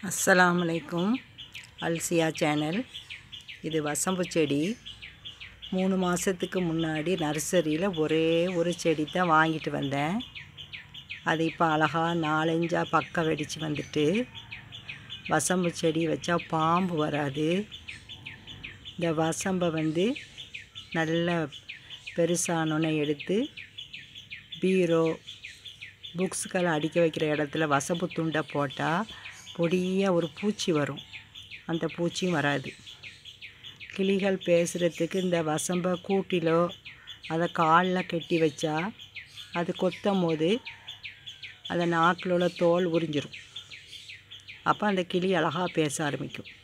அஸ்ஸலாமு அலைக்கும் அல்சியா சேனல் இது வசம்பு செடி மூணு மாதத்துக்கு முன்னாடி நர்சரியில் ஒரே ஒரு செடி தான் வாங்கிட்டு வந்தேன் அது இப்போ அழகாக நாலஞ்சா பக்கம் வெடித்து வந்துட்டு வசம்பு செடி வச்சா பாம்பு வராது இந்த வசம்பை வந்து நல்ல பெருசானோன்னே எடுத்து பீரோ புக்ஸுக்களை அடிக்க வைக்கிற இடத்துல வசம்பு துண்டை போட்டால் பொடியாக ஒரு பூச்சி வரும் அந்த பூச்சியும் வராது கிளிகள் பேசுகிறதுக்கு இந்த வசம்பை கூட்டிலோ அதை காலில் கட்டி வச்சா அது கொத்தும் போது அந்த நாக்கில் உள்ள தோல் உறிஞ்சிரும் அப்போ அந்த கிளி அழகாக பேச ஆரம்பிக்கும்